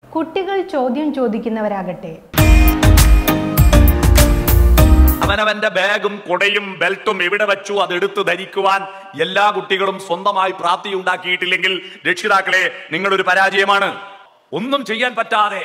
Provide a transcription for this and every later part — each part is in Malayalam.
കുട്ടികൾ ചോദ്യം ചോദിക്കുന്നവരാകട്ടെ അവനവന്റെ ബാഗും കൊടയും ബെൽറ്റും എവിടെ വെച്ചു അതെടുത്ത് ധരിക്കുവാൻ എല്ലാ കുട്ടികളും സ്വന്തമായി പ്രാപ്തി ഉണ്ടാക്കിയിട്ടില്ലെങ്കിൽ രക്ഷിതാക്കളെ നിങ്ങളൊരു പരാജയമാണ് ഒന്നും ചെയ്യാൻ പറ്റാതെ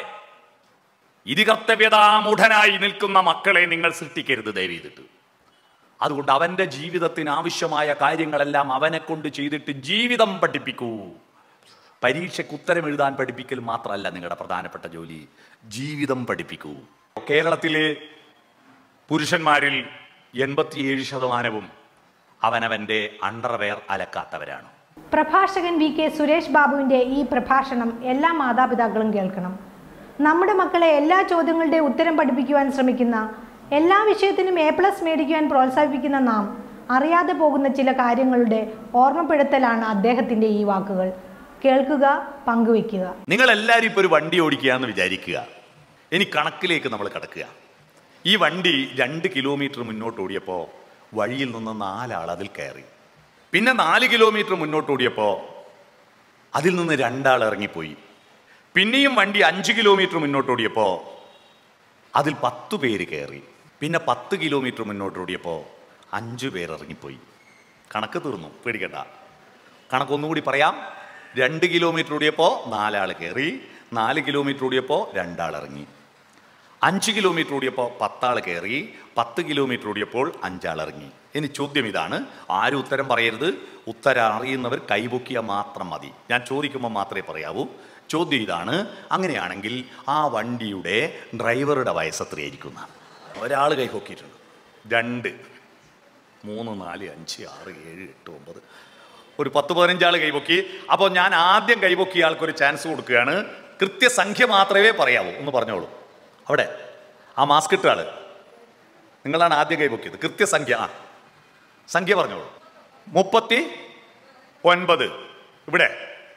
ഇതികർത്തവ്യതാമുഠനായി നിൽക്കുന്ന മക്കളെ നിങ്ങൾ സൃഷ്ടിക്കരുത് ദയവീതിട്ട് അതുകൊണ്ട് അവന്റെ ജീവിതത്തിന് ആവശ്യമായ കാര്യങ്ങളെല്ലാം അവനെ കൊണ്ട് ചെയ്തിട്ട് ജീവിതം പഠിപ്പിക്കൂ പരീക്ഷയ്ക്ക് ഉത്തരം എഴുതാൻ പഠിപ്പിക്കൽ മാത്രമല്ല നിങ്ങളുടെ പ്രധാനപ്പെട്ട ജോലി ജീവിതം പഠിപ്പിക്കൂ കേരളത്തിലെ പുരുഷന്മാരിൽ എൺപത്തിയേഴ് ശതമാനവും അവനവന്റെ അണ്ടർവെയർ അലക്കാത്തവരാണ് പ്രഭാഷകൻ വി കെ സുരേഷ് ബാബുവിന്റെ ഈ പ്രഭാഷണം എല്ലാ മാതാപിതാക്കളും കേൾക്കണം നമ്മുടെ മക്കളെ എല്ലാ ചോദ്യങ്ങളുടെ ഉത്തരം പഠിപ്പിക്കുവാൻ ശ്രമിക്കുന്ന എല്ലാ വിഷയത്തിനും എ പ്ലസ് മേടിക്കുവാൻ പ്രോത്സാഹിപ്പിക്കുന്ന നാം അറിയാതെ പോകുന്ന ചില കാര്യങ്ങളുടെ ഓർമ്മപ്പെടുത്തലാണ് അദ്ദേഹത്തിന്റെ ഈ വാക്കുകൾ കേൾക്കുക പങ്കുവയ്ക്കുക നിങ്ങൾ എല്ലാവരും ഇപ്പോൾ ഒരു വണ്ടി ഓടിക്കുകയെന്ന് വിചാരിക്കുക ഇനി കണക്കിലേക്ക് നമ്മൾ കിടക്കുക ഈ വണ്ടി രണ്ട് കിലോമീറ്റർ മുന്നോട്ട് ഓടിയപ്പോൾ വഴിയിൽ നിന്ന് നാലാൾ അതിൽ കയറി പിന്നെ നാല് കിലോമീറ്റർ മുന്നോട്ട് ഓടിയപ്പോൾ അതിൽ നിന്ന് രണ്ടാൾ ഇറങ്ങിപ്പോയി പിന്നെയും വണ്ടി അഞ്ച് കിലോമീറ്റർ മുന്നോട്ട് ഓടിയപ്പോൾ അതിൽ പത്ത് പേര് കയറി പിന്നെ പത്ത് കിലോമീറ്റർ മുന്നോട്ട് ഓടിയപ്പോൾ അഞ്ച് പേർ ഇറങ്ങിപ്പോയി കണക്ക് തീർന്നു പേടിക്കണ്ട കണക്കൊന്നുകൂടി പറയാം രണ്ട് കിലോമീറ്റർ ഓടിയപ്പോൾ നാലാൾ കയറി നാല് കിലോമീറ്റർ ഓടിയപ്പോൾ രണ്ടാൾ ഇറങ്ങി അഞ്ച് കിലോമീറ്റർ ഓടിയപ്പോൾ പത്താൾ കയറി പത്ത് കിലോമീറ്റർ ഓടിയപ്പോൾ അഞ്ചാൾ ഇറങ്ങി ഇനി ചോദ്യം ഇതാണ് ആരും ഉത്തരം പറയരുത് ഉത്തരം അറിയുന്നവർ കൈപൊക്കിയാൽ മാത്രം മതി ഞാൻ ചോദിക്കുമ്പോൾ മാത്രമേ പറയാവൂ ചോദ്യം ഇതാണ് അങ്ങനെയാണെങ്കിൽ ആ വണ്ടിയുടെ ഡ്രൈവറുടെ വയസ്സ് എത്രയായിരിക്കും ഒരാൾ കൈപൊക്കിയിട്ടുണ്ട് രണ്ട് മൂന്ന് നാല് അഞ്ച് ആറ് ഏഴ് എട്ട് ഒമ്പത് ഒരു പത്ത് പതിനഞ്ചാൾ കൈപൊക്കി അപ്പോൾ ഞാൻ ആദ്യം കൈപൊക്കിയ ആൾക്കൊരു ചാൻസ് കൊടുക്കുകയാണ് കൃത്യസംഖ്യ മാത്രമേ പറയാവൂ ഒന്ന് പറഞ്ഞോളൂ അവിടെ ആ മാസ്ക് ഇട്ട ആള് നിങ്ങളാണ് ആദ്യം കൈപൊക്കിയത് കൃത്യസംഖ്യ ആ സംഖ്യ പറഞ്ഞോളൂ മുപ്പത്തി ഒൻപത് ഇവിടെ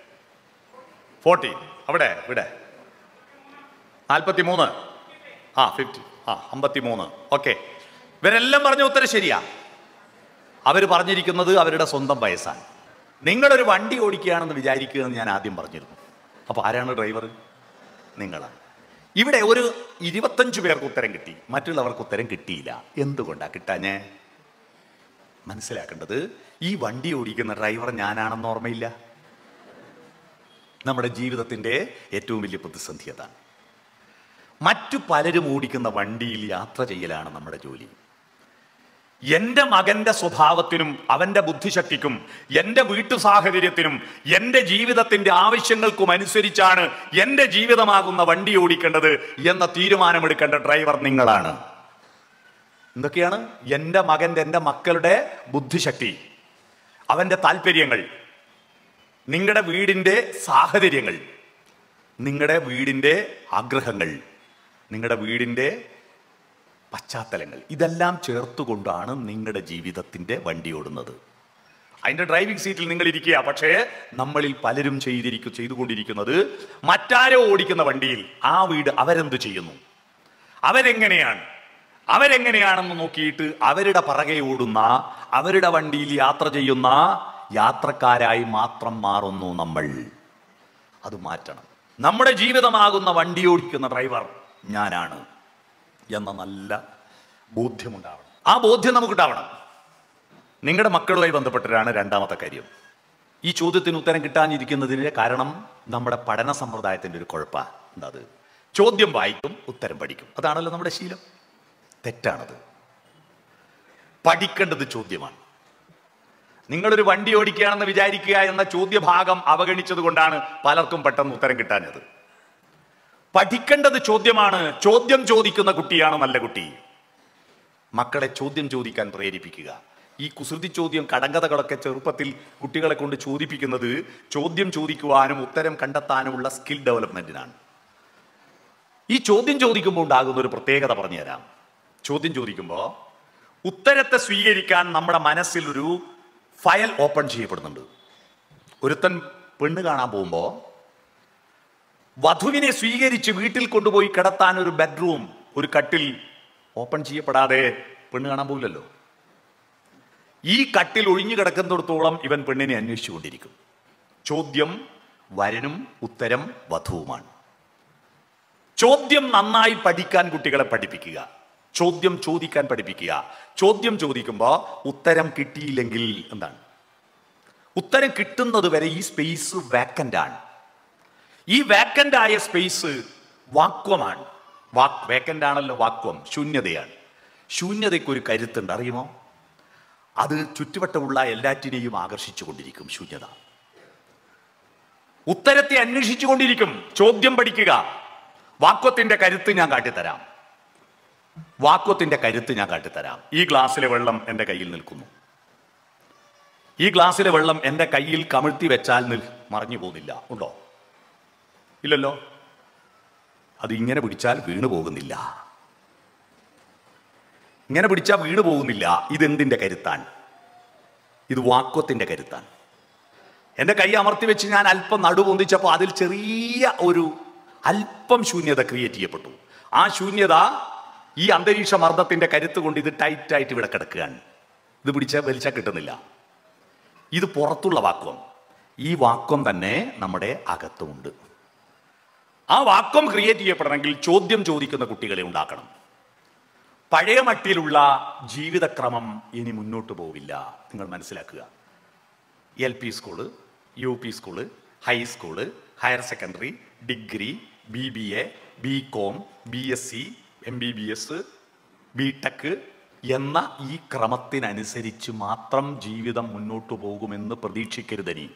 ഫോർട്ടി അവിടെ ഇവിടെ നാൽപ്പത്തി മൂന്ന് ആ ഫിഫ്റ്റി ആ അമ്പത്തി മൂന്ന് ഓക്കെ ഇവരെല്ലാം പറഞ്ഞ ഉത്തരം ശരിയാ അവർ പറഞ്ഞിരിക്കുന്നത് അവരുടെ സ്വന്തം വയസ്സാണ് നിങ്ങളൊരു വണ്ടി ഓടിക്കുകയാണെന്ന് വിചാരിക്കുക എന്ന് ഞാൻ ആദ്യം പറഞ്ഞിരുന്നു അപ്പോൾ ആരാണ് ഡ്രൈവർ നിങ്ങളാണ് ഇവിടെ ഒരു ഇരുപത്തഞ്ച് പേർക്ക് ഉത്തരം കിട്ടി മറ്റുള്ളവർക്ക് ഉത്തരം കിട്ടിയില്ല എന്തുകൊണ്ടാ കിട്ടാഞ്ഞേ മനസ്സിലാക്കേണ്ടത് ഈ വണ്ടി ഓടിക്കുന്ന ഡ്രൈവർ ഞാനാണെന്ന് ഓർമ്മയില്ല നമ്മുടെ ജീവിതത്തിന്റെ ഏറ്റവും വലിയ പ്രതിസന്ധി അതാണ് മറ്റു പലരും ഓടിക്കുന്ന വണ്ടിയിൽ യാത്ര ചെയ്യലാണ് നമ്മുടെ ജോലി എന്റെ മകന്റെ സ്വഭാവത്തിനും അവന്റെ ബുദ്ധിശക്തിക്കും എന്റെ വീട്ടു സാഹചര്യത്തിനും എന്റെ ജീവിതത്തിന്റെ ആവശ്യങ്ങൾക്കും അനുസരിച്ചാണ് എന്റെ ജീവിതമാകുന്ന വണ്ടി ഓടിക്കേണ്ടത് എന്ന തീരുമാനമെടുക്കേണ്ട ഡ്രൈവർ നിങ്ങളാണ് എന്തൊക്കെയാണ് എന്റെ മകന്റെ എന്റെ മക്കളുടെ ബുദ്ധിശക്തി അവന്റെ താല്പര്യങ്ങൾ നിങ്ങളുടെ വീടിന്റെ സാഹചര്യങ്ങൾ നിങ്ങളുടെ വീടിന്റെ ആഗ്രഹങ്ങൾ നിങ്ങളുടെ വീടിന്റെ പശ്ചാത്തലങ്ങൾ ഇതെല്ലാം ചേർത്തുകൊണ്ടാണ് നിങ്ങളുടെ ജീവിതത്തിന്റെ വണ്ടി ഓടുന്നത് അതിന്റെ ഡ്രൈവിംഗ് സീറ്റിൽ നിങ്ങൾ ഇരിക്കുക പക്ഷേ നമ്മളിൽ പലരും ചെയ്തിരിക്കും ചെയ്തുകൊണ്ടിരിക്കുന്നത് മറ്റാരോ ഓടിക്കുന്ന വണ്ടിയിൽ ആ വീട് അവരെന്ത് ചെയ്യുന്നു അവരെങ്ങനെയാണ് അവരെങ്ങനെയാണെന്ന് നോക്കിയിട്ട് അവരുടെ പിറകെ ഓടുന്ന അവരുടെ വണ്ടിയിൽ യാത്ര ചെയ്യുന്ന യാത്രക്കാരായി മാത്രം മാറുന്നു നമ്മൾ അത് മാറ്റണം നമ്മുടെ ജീവിതമാകുന്ന വണ്ടി ഓടിക്കുന്ന ഡ്രൈവർ ഞാനാണ് എന്ന നല്ല ബോധ്യമുണ്ടാവണം ആ ബോധ്യം നമുക്കുണ്ടാവണം നിങ്ങളുടെ മക്കളുമായി ബന്ധപ്പെട്ടിട്ടാണ് രണ്ടാമത്തെ കാര്യം ഈ ചോദ്യത്തിന് ഉത്തരം കിട്ടാനിരിക്കുന്നതിന് കാരണം നമ്മുടെ പഠന സമ്പ്രദായത്തിന്റെ ഒരു കുഴപ്പ എന്താ അത് ചോദ്യം വായിക്കും ഉത്തരം പഠിക്കും അതാണല്ലോ നമ്മുടെ ശീലം തെറ്റാണത് പഠിക്കേണ്ടത് ചോദ്യമാണ് നിങ്ങളൊരു വണ്ടി ഓടിക്കുകയാണെന്ന് വിചാരിക്കുക എന്ന ചോദ്യഭാഗം അവഗണിച്ചത് കൊണ്ടാണ് പലർക്കും പെട്ടെന്ന് ഉത്തരം കിട്ടാഞ്ഞത് പഠിക്കേണ്ടത് ചോദ്യമാണ് ചോദ്യം ചോദിക്കുന്ന കുട്ടിയാണ് നല്ല കുട്ടി മക്കളെ ചോദ്യം ചോദിക്കാൻ പ്രേരിപ്പിക്കുക ഈ കുസൃതി ചോദ്യം കടങ്കഥകളൊക്കെ ചെറുപ്പത്തിൽ കുട്ടികളെ കൊണ്ട് ചോദിപ്പിക്കുന്നത് ചോദ്യം ചോദിക്കുവാനും ഉത്തരം കണ്ടെത്താനുമുള്ള സ്കിൽ ഡെവലപ്മെന്റിനാണ് ഈ ചോദ്യം ചോദിക്കുമ്പോൾ ഉണ്ടാകുന്ന ഒരു പ്രത്യേകത പറഞ്ഞുതരാം ചോദ്യം ചോദിക്കുമ്പോൾ ഉത്തരത്തെ സ്വീകരിക്കാൻ നമ്മുടെ മനസ്സിൽ ഒരു ഫയൽ ഓപ്പൺ ചെയ്യപ്പെടുന്നുണ്ട് ഒരുത്തൻ പെണ്ണ് കാണാൻ പോകുമ്പോൾ വധുവിനെ സ്വീകരിച്ച് വീട്ടിൽ കൊണ്ടുപോയി കിടത്താൻ ഒരു ബെഡ്റൂം ഒരു കട്ടിൽ ഓപ്പൺ ചെയ്യപ്പെടാതെ പെണ്ണ് കാണാൻ പോകില്ലല്ലോ ഈ കട്ടിൽ ഒഴിഞ്ഞു കിടക്കുന്നിടത്തോളം ഇവൻ പെണ്ണിനെ അന്വേഷിച്ചുകൊണ്ടിരിക്കും ചോദ്യം വരനും ഉത്തരം വധുവുമാണ് ചോദ്യം നന്നായി പഠിക്കാൻ കുട്ടികളെ പഠിപ്പിക്കുക ചോദ്യം ചോദിക്കാൻ പഠിപ്പിക്കുക ചോദ്യം ചോദിക്കുമ്പോൾ ഉത്തരം കിട്ടിയില്ലെങ്കിൽ എന്താണ് ഉത്തരം കിട്ടുന്നത് വരെ ഈ സ്പേസ് വാക്കന്റ് ആണ് ഈ വാക്കന്റ് ആയ സ്പേസ് വാക്വമാണ് വാക് വേക്കന്റ് ആണല്ലോ വാക്വം ശൂന്യതയാണ് ശൂന്യതയ്ക്ക് ഒരു കരുത്തുണ്ട് അറിയുമോ അത് ചുറ്റുവട്ടമുള്ള എല്ലാറ്റിനെയും ആകർഷിച്ചു കൊണ്ടിരിക്കും ശൂന്യത ഉത്തരത്തെ അന്വേഷിച്ചു കൊണ്ടിരിക്കും ചോദ്യം പഠിക്കുക വാക്വത്തിന്റെ കരുത്ത് ഞാൻ കാട്ടിത്തരാം വാക്വത്തിന്റെ കരുത്ത് ഞാൻ കാട്ടിത്തരാം ഈ ഗ്ലാസ്സിലെ വെള്ളം എൻ്റെ കയ്യിൽ നിൽക്കുന്നു ഈ ഗ്ലാസ്സിലെ വെള്ളം എൻ്റെ കയ്യിൽ കമിഴ്ത്തി വെച്ചാൽ നിൽ മറിഞ്ഞു പോകുന്നില്ല ഉണ്ടോ ഇല്ലല്ലോ അത് ഇങ്ങനെ പിടിച്ചാൽ വീണു പോകുന്നില്ല ഇങ്ങനെ പിടിച്ചാൽ വീണു പോകുന്നില്ല ഇതെന്തിൻ്റെ കരുത്താണ് ഇത് വാക്വത്തിൻ്റെ കരുത്താണ് എൻ്റെ കൈ അമർത്തി വെച്ച് ഞാൻ അല്പം നടുപൊന്തിച്ചപ്പോൾ അതിൽ ചെറിയ ഒരു അല്പം ശൂന്യത ക്രിയേറ്റ് ചെയ്യപ്പെട്ടു ആ ശൂന്യത ഈ അന്തരീക്ഷ മർദ്ദത്തിൻ്റെ കരുത്ത് കൊണ്ട് ഇത് ടൈറ്റായിട്ട് ഇവിടെ കിടക്കുകയാണ് ഇത് പിടിച്ചാൽ വലിച്ചാൽ കിട്ടുന്നില്ല ഇത് പുറത്തുള്ള വാക്വം ഈ വാക്വം തന്നെ നമ്മുടെ അകത്തുമുണ്ട് ആ വാക്വം ക്രിയേറ്റ് ചെയ്യപ്പെടണമെങ്കിൽ ചോദ്യം ചോദിക്കുന്ന കുട്ടികളെ ഉണ്ടാക്കണം പഴയ മട്ടിലുള്ള ജീവിതക്രമം ഇനി മുന്നോട്ട് പോവില്ല നിങ്ങൾ മനസ്സിലാക്കുക L P school U P school high school higher secondary degree B B A B com B S C M B B S B tech എന്ന ഈ ക്രമത്തിനനുസരിച്ച് മാത്രം ജീവിതം മുന്നോട്ട് പോകുമെന്ന് പ്രതീക്ഷിക്കരുതനി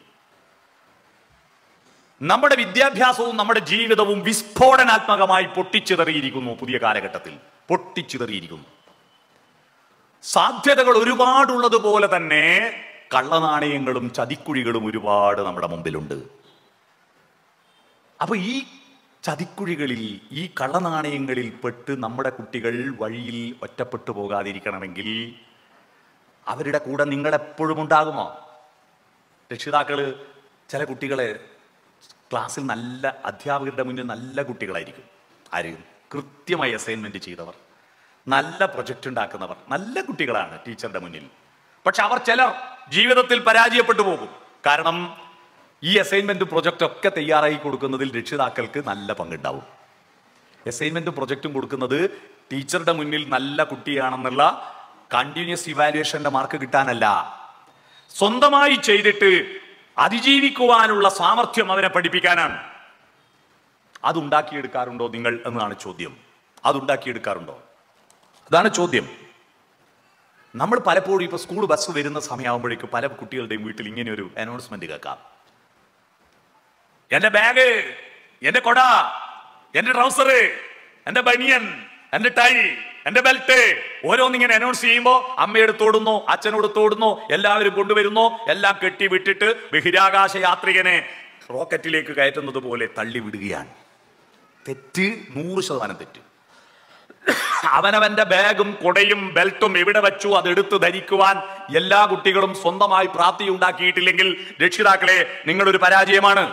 നമ്മുടെ വിദ്യാഭ്യാസവും നമ്മുടെ ജീവിതവും വിസ്ഫോടനാത്മകമായി പൊട്ടിച്ചിതറിയിരിക്കുന്നു പുതിയ കാലഘട്ടത്തിൽ പൊട്ടിച്ചിതറിയിരിക്കുന്നു സാധ്യതകൾ ഒരുപാടുള്ളതുപോലെ തന്നെ കള്ളനാണയങ്ങളും ചതിക്കുഴികളും ഒരുപാട് നമ്മുടെ മുമ്പിലുണ്ട് അപ്പൊ ഈ ചതിക്കുഴികളിൽ ഈ കള്ളനാണയങ്ങളിൽ പെട്ട് നമ്മുടെ കുട്ടികൾ വഴിയിൽ ഒറ്റപ്പെട്ടു പോകാതിരിക്കണമെങ്കിൽ അവരുടെ കൂടെ നിങ്ങൾ എപ്പോഴും ഉണ്ടാകുമോ രക്ഷിതാക്കള് ചില കുട്ടികളെ ക്ലാസ്സിൽ നല്ല അധ്യാപകരുടെ മുന്നിൽ നല്ല കുട്ടികളായിരിക്കും ആര് കൃത്യമായി അസൈൻമെന്റ് ചെയ്തവർ നല്ല പ്രൊജക്റ്റ് ഉണ്ടാക്കുന്നവർ നല്ല കുട്ടികളാണ് ടീച്ചറുടെ മുന്നിൽ പക്ഷെ അവർ ചിലർ ജീവിതത്തിൽ പരാജയപ്പെട്ടു പോകും കാരണം ഈ അസൈൻമെന്റ് പ്രൊജക്റ്റ് ഒക്കെ തയ്യാറായി കൊടുക്കുന്നതിൽ രക്ഷിതാക്കൾക്ക് നല്ല പങ്കുണ്ടാവും അസൈൻമെന്റും പ്രൊജക്റ്റും കൊടുക്കുന്നത് ടീച്ചറുടെ മുന്നിൽ നല്ല കുട്ടിയാണെന്നുള്ള കണ്ടിന്യൂസ് ഇവാലുവേഷന്റെ മാർക്ക് കിട്ടാനല്ല സ്വന്തമായി ചെയ്തിട്ട് അതിജീവിക്കുവാനുള്ള സാമർഥ്യം അവരെ പഠിപ്പിക്കാനാണ് അതുണ്ടാക്കിയെടുക്കാറുണ്ടോ നിങ്ങൾ എന്നതാണ് ചോദ്യം അതുണ്ടാക്കിയെടുക്കാറുണ്ടോ അതാണ് ചോദ്യം നമ്മൾ പലപ്പോഴും ഇപ്പൊ സ്കൂൾ ബസ് വരുന്ന സമയമാകുമ്പോഴേക്കും പല കുട്ടികളുടെയും വീട്ടിൽ ഇങ്ങനെ ഒരു അനൗൺസ്മെന്റ് കേൾക്കാം എന്റെ ബാഗ് എന്റെ കൊട എന്റെ ട്രൗസർ എന്റെ ബനിയൻ എന്റെ ടൈ എന്റെ ബെൽറ്റ് ഓരോന്നിങ്ങനെ അനൗൺസ് ചെയ്യുമ്പോൾ അമ്മയെടുത്തോടുന്നു അച്ഛനോടുത്തോടുന്നു എല്ലാവരും കൊണ്ടുവരുന്നു എല്ലാം കെട്ടി വിട്ടിട്ട് ബഹിരാകാശ യാത്രികനെ റോക്കറ്റിലേക്ക് കയറ്റുന്നത് പോലെ തള്ളിവിടുകയാണ് തെറ്റ് നൂറ് ശതമാനം തെറ്റ് അവനവന്റെ ബാഗും കൊടയും ബെൽറ്റും എവിടെ വെച്ചു അതെടുത്ത് ധരിക്കുവാൻ എല്ലാ കുട്ടികളും സ്വന്തമായി പ്രാപ്തി ഉണ്ടാക്കിയിട്ടില്ലെങ്കിൽ രക്ഷിതാക്കളെ നിങ്ങളൊരു പരാജയമാണ്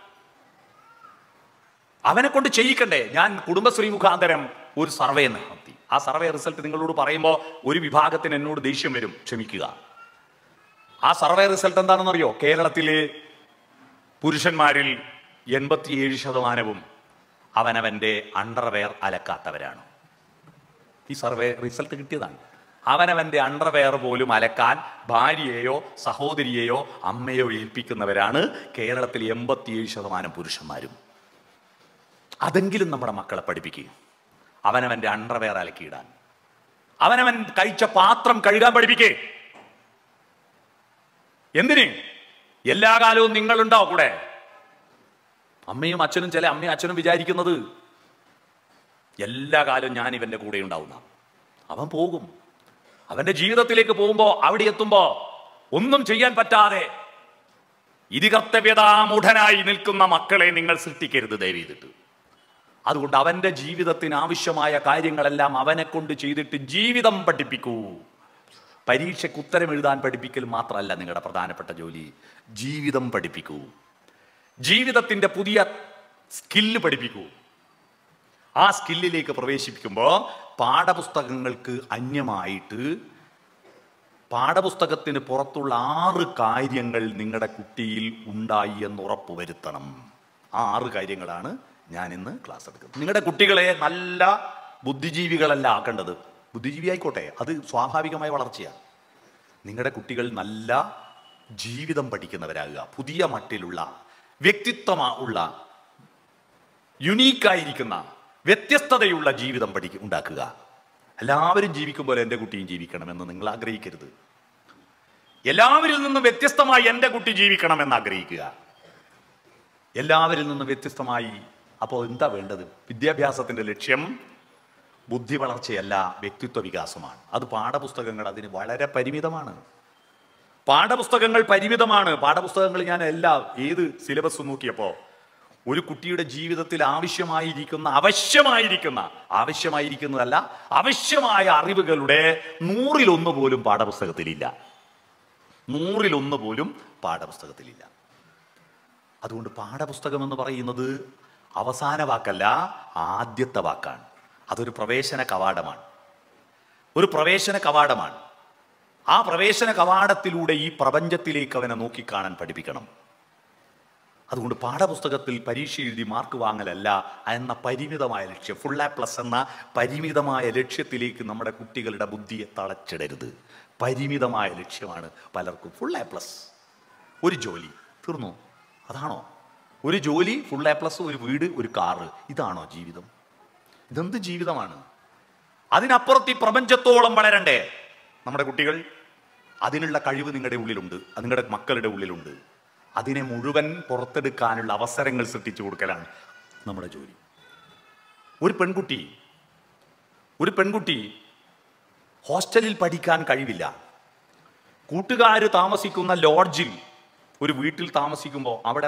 അവനെ കൊണ്ട് ചെയ്യിക്കണ്ടേ ഞാൻ കുടുംബശ്രീ മുഖാന്തരം ഒരു സർവേ നടത്തി ആ സർവേ റിസൾട്ട് നിങ്ങളോട് പറയുമ്പോൾ ഒരു വിഭാഗത്തിന് എന്നോട് ദേഷ്യം വരും ക്ഷമിക്കുക ആ സർവേ റിസൾട്ട് എന്താണെന്നറിയോ കേരളത്തിലെ പുരുഷന്മാരിൽ എൺപത്തിയേഴ് ശതമാനവും അവനവന്റെ അണ്ടർവെയർ അലക്കാത്തവരാണ് ഈ സർവേ റിസൾട്ട് കിട്ടിയതാണ് അവനവന്റെ അണ്ടർവെയർ പോലും അലക്കാൻ ഭാര്യയെയോ സഹോദരിയെയോ അമ്മയോ ഏൽപ്പിക്കുന്നവരാണ് കേരളത്തിൽ എൺപത്തിയേഴ് ശതമാനം പുരുഷന്മാരും അതെങ്കിലും നമ്മുടെ മക്കളെ പഠിപ്പിക്കുക അവനവന്റെ അണ്ടർവെയർ അലക്കിയിടാൻ അവനവൻ കഴിച്ച പാത്രം കഴുകാൻ പഠിപ്പിക്കേ എന്തിന് എല്ലാ കാലവും നിങ്ങളുണ്ടാവും കൂടെ അമ്മയും അച്ഛനും ചില അമ്മയും അച്ഛനും വിചാരിക്കുന്നത് എല്ലാ കാലവും ഞാൻ ഇവന്റെ കൂടെ ഉണ്ടാവുന്ന അവൻ പോകും അവന്റെ ജീവിതത്തിലേക്ക് പോകുമ്പോ അവിടെ എത്തുമ്പോ ഒന്നും ചെയ്യാൻ പറ്റാതെ ഇതികർത്തവ്യതാമുഠനായി നിൽക്കുന്ന മക്കളെ നിങ്ങൾ സൃഷ്ടിക്കരുത് ദയവീതിട്ട് അതുകൊണ്ട് അവന്റെ ജീവിതത്തിന് ആവശ്യമായ കാര്യങ്ങളെല്ലാം അവനെ കൊണ്ട് ചെയ്തിട്ട് ജീവിതം പഠിപ്പിക്കൂ പരീക്ഷയ്ക്ക് ഉത്തരം എഴുതാൻ പഠിപ്പിക്കൽ മാത്രമല്ല നിങ്ങളുടെ പ്രധാനപ്പെട്ട ജോലി ജീവിതം പഠിപ്പിക്കൂ ജീവിതത്തിന്റെ പുതിയ സ്കില്ല് പഠിപ്പിക്കൂ ആ സ്കില്ലിലേക്ക് പ്രവേശിപ്പിക്കുമ്പോൾ പാഠപുസ്തകങ്ങൾക്ക് അന്യമായിട്ട് പാഠപുസ്തകത്തിന് പുറത്തുള്ള ആറ് കാര്യങ്ങൾ നിങ്ങളുടെ കുട്ടിയിൽ ഉണ്ടായി എന്ന് ഉറപ്പുവരുത്തണം ആ ആറ് കാര്യങ്ങളാണ് ഞാൻ ഇന്ന് ക്ലാസ് എടുക്കുന്നത് നിങ്ങളുടെ കുട്ടികളെ നല്ല ബുദ്ധിജീവികളല്ല ആക്കേണ്ടത് ബുദ്ധിജീവി ആയിക്കോട്ടെ അത് സ്വാഭാവികമായ വളർച്ചയാണ് നിങ്ങളുടെ കുട്ടികൾ നല്ല ജീവിതം പഠിക്കുന്നവരാകുക പുതിയ മട്ടിലുള്ള വ്യക്തിത്വം ഉള്ള യുണീക്കായിരിക്കുന്ന വ്യത്യസ്തതയുള്ള ജീവിതം പഠിക്കും ഉണ്ടാക്കുക എല്ലാവരും ജീവിക്കുമ്പോൾ എൻ്റെ കുട്ടിയും ജീവിക്കണമെന്ന് നിങ്ങൾ ആഗ്രഹിക്കരുത് എല്ലാവരിൽ നിന്നും വ്യത്യസ്തമായി എൻ്റെ കുട്ടി ജീവിക്കണമെന്ന് ആഗ്രഹിക്കുക എല്ലാവരിൽ നിന്നും വ്യത്യസ്തമായി അപ്പോൾ എന്താ വേണ്ടത് വിദ്യാഭ്യാസത്തിൻ്റെ ലക്ഷ്യം ബുദ്ധി വളർച്ചയല്ല വ്യക്തിത്വ വികാസമാണ് അത് പാഠപുസ്തകങ്ങൾ അതിന് വളരെ പരിമിതമാണ് പാഠപുസ്തകങ്ങൾ പരിമിതമാണ് പാഠപുസ്തകങ്ങൾ ഞാൻ എല്ലാ ഏത് സിലബസ് നോക്കിയപ്പോൾ ഒരു കുട്ടിയുടെ ജീവിതത്തിൽ ആവശ്യമായിരിക്കുന്ന ആവശ്യമായിരിക്കുന്ന ആവശ്യമായിരിക്കുന്നതല്ല ആവശ്യമായ അറിവുകളുടെ നൂറിലൊന്ന് പോലും പാഠപുസ്തകത്തിലില്ല നൂറിലൊന്ന് പോലും പാഠപുസ്തകത്തിലില്ല അതുകൊണ്ട് പാഠപുസ്തകം എന്ന് പറയുന്നത് അവസാന വാക്കല്ല ആദ്യത്തെ വാക്കാണ് അതൊരു പ്രവേശന കവാടമാണ് ഒരു പ്രവേശന കവാടമാണ് ആ പ്രവേശന കവാടത്തിലൂടെ ഈ പ്രപഞ്ചത്തിലേക്ക് അവനെ നോക്കിക്കാണാൻ പഠിപ്പിക്കണം അതുകൊണ്ട് പാഠപുസ്തകത്തിൽ പരീക്ഷ എഴുതി മാർക്ക് വാങ്ങലല്ല എന്ന പരിമിതമായ ലക്ഷ്യം ഫുൾ എ പ്ലസ് എന്ന പരിമിതമായ ലക്ഷ്യത്തിലേക്ക് നമ്മുടെ കുട്ടികളുടെ ബുദ്ധിയെ തളച്ചിടരുത് പരിമിതമായ ലക്ഷ്യമാണ് പലർക്കും ഫുൾ എ പ്ലസ് ഒരു ജോലി തീർന്നു അതാണോ ഒരു ജോലി ഫുൾ എ പ്ലസ് ഒരു വീട് ഒരു കാറ് ഇതാണോ ജീവിതം ഇതെന്ത് ജീവിതമാണ് അതിനപ്പുറത്ത് ഈ പ്രപഞ്ചത്തോളം വളരണ്ടേ നമ്മുടെ കുട്ടികൾ അതിനുള്ള കഴിവ് നിങ്ങളുടെ ഉള്ളിലുണ്ട് അത് നിങ്ങളുടെ മക്കളുടെ ഉള്ളിലുണ്ട് അതിനെ മുഴുവൻ പുറത്തെടുക്കാനുള്ള അവസരങ്ങൾ സൃഷ്ടിച്ചു കൊടുക്കലാണ് നമ്മുടെ ജോലി ഒരു പെൺകുട്ടി ഒരു പെൺകുട്ടി ഹോസ്റ്റലിൽ പഠിക്കാൻ കഴിവില്ല കൂട്ടുകാർ താമസിക്കുന്ന ലോഡ്ജിൽ ഒരു വീട്ടിൽ താമസിക്കുമ്പോൾ അവിടെ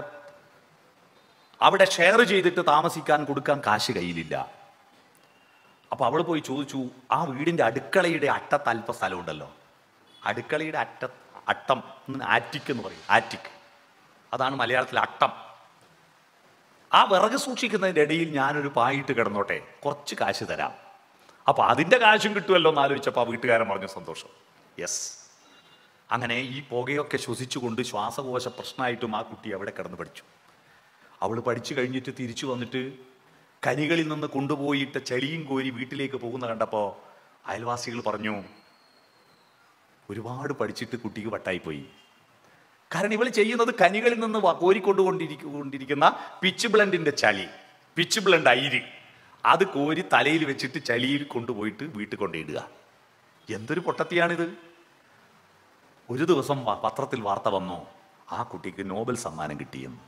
അവിടെ ഷെയർ ചെയ്തിട്ട് താമസിക്കാൻ കൊടുക്കാൻ കാശ് കയ്യിലില്ല അപ്പൊ അവൾ പോയി ചോദിച്ചു ആ വീടിന്റെ അടുക്കളയുടെ അറ്റത്ത് അല്പ സ്ഥലമുണ്ടല്ലോ അടുക്കളയുടെ അറ്റ അട്ടം ആറ്റിക് എന്ന് പറയും ആറ്റിക് അതാണ് മലയാളത്തിൽ അട്ടം ആ വിറക് സൂക്ഷിക്കുന്നതിൻ്റെ ഇടയിൽ ഞാനൊരു പായിട്ട് കിടന്നോട്ടെ കുറച്ച് കാശ് തരാം അപ്പൊ അതിന്റെ കാശും കിട്ടുമല്ലോ എന്ന് ആലോചിച്ചപ്പോൾ ആ വീട്ടുകാരൻ പറഞ്ഞു സന്തോഷം യെസ് അങ്ങനെ ഈ പുകയൊക്കെ ശ്വസിച്ചുകൊണ്ട് ശ്വാസകോശ പ്രശ്നമായിട്ടും ആ കുട്ടി അവിടെ കിടന്ന് പഠിച്ചു അവൾ പഠിച്ചു കഴിഞ്ഞിട്ട് തിരിച്ചു വന്നിട്ട് കനികളിൽ നിന്ന് കൊണ്ടുപോയിട്ട് ചെളിയും കോരി വീട്ടിലേക്ക് പോകുന്ന കണ്ടപ്പോൾ അയൽവാസികൾ പറഞ്ഞു ഒരുപാട് പഠിച്ചിട്ട് കുട്ടിക്ക് വട്ടായിപ്പോയി കാരണം ഇവൾ ചെയ്യുന്നത് കനികളിൽ നിന്ന് വ- കോരിക്കൊണ്ടുകൊണ്ടിരിക്കൊണ്ടിരിക്കുന്ന പിച്ച് ബ്ലണ്ടിന്റെ ചളി പിച്ച് ബ്ലണ്ട് അയിര് അത് കോരി തലയിൽ വെച്ചിട്ട് ചളിയിൽ കൊണ്ടുപോയിട്ട് വീട്ടിൽ കൊണ്ടിടുക എന്തൊരു പൊട്ടത്തിയാണിത് ഒരു ദിവസം വ- പത്രത്തിൽ വാർത്ത വന്നു ആ കുട്ടിക്ക് നോബൽ സമ്മാനം കിട്ടിയെന്ന്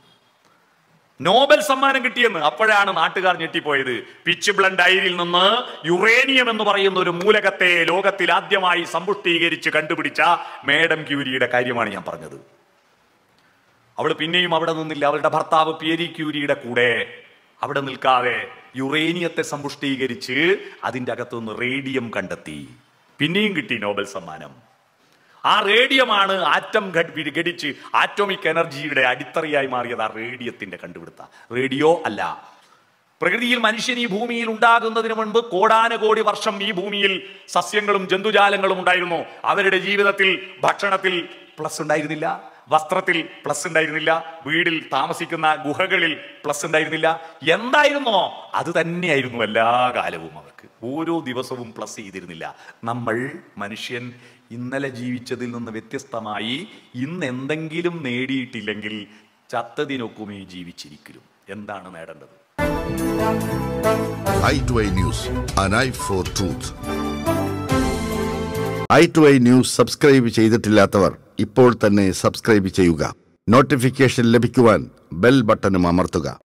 നോബൽ സമ്മാനം കിട്ടിയെന്ന് അപ്പോഴാണ് നാട്ടുകാർ ഞെട്ടിപ്പോയത് പിച്ച് ബ്ലണ്ട് അയിരിൽ നിന്ന് യുറേനിയം എന്ന് പറയുന്ന ഒരു മൂലകത്തെ ലോകത്തിൽ ആദ്യമായി സമ്പുഷ്ടീകരിച്ച് കണ്ടുപിടിച്ച മേഡം ക്യൂരിയുടെ കാര്യമാണ് ഞാൻ പറഞ്ഞത് അവൾ പിന്നെയും അവിടെ നിന്നില്ല അവളുടെ ഭർത്താവ് പിയരി ക്യൂരിയുടെ കൂടെ അവിടെ നിൽക്കാതെ യുറേനിയത്തെ സമ്പുഷ്ടീകരിച്ച് അതിൻ്റെ അകത്തുനിന്ന് റേഡിയം കണ്ടെത്തി പിന്നെയും കിട്ടി നോബൽ സമ്മാനം ആ റേഡിയമാണ് ആറ്റം ഘട്- ഘടിച്ച് ആറ്റോമിക് എനർജിയുടെ അടിത്തറയായി മാറിയത് ആ റേഡിയത്തിന്റെ കണ്ടുപിടുത്ത റേഡിയോ അല്ല പ്രകൃതിയിൽ മനുഷ്യൻ ഈ ഭൂമിയിൽ ഉണ്ടാകുന്നതിന് മുൻപ് കോടാനുകോടി വർഷം ഈ ഭൂമിയിൽ സസ്യങ്ങളും ജന്തുജാലങ്ങളും ഉണ്ടായിരുന്നു അവരുടെ ജീവിതത്തിൽ ഭക്ഷണത്തിൽ പ്ലസ് ഉണ്ടായിരുന്നില്ല വസ്ത്രത്തിൽ പ്ലസ് ഉണ്ടായിരുന്നില്ല വീടിൽ താമസിക്കുന്ന ഗുഹകളിൽ പ്ലസ് ഉണ്ടായിരുന്നില്ല എന്തായിരുന്നോ അത് തന്നെയായിരുന്നു എല്ലാ കാലവും അവർക്ക് ഓരോ ദിവസവും പ്ലസ് ചെയ്തിരുന്നില്ല നമ്മൾ മനുഷ്യൻ ഇന്നലെ ജീവിച്ചതിൽ നിന്ന് വ്യത്യസ്തമായി ഇന്ന് എന്തെങ്കിലും നേടിയിട്ടില്ലെങ്കിൽ ചത്തതിനൊക്കുമേ ജീവിച്ചിരിക്കലും എന്താണ് നേടേണ്ടത് eye to eye news an eye for truth eye to eye news subscribe ചെയ്തിട്ടില്ലാത്തവർ ഇപ്പോൾ തന്നെ സബ്സ്ക്രൈബ് ചെയ്യുക നോട്ടിഫിക്കേഷൻ ലഭിക്കുവാൻ ബെൽ ബട്ടണും അമർത്തുക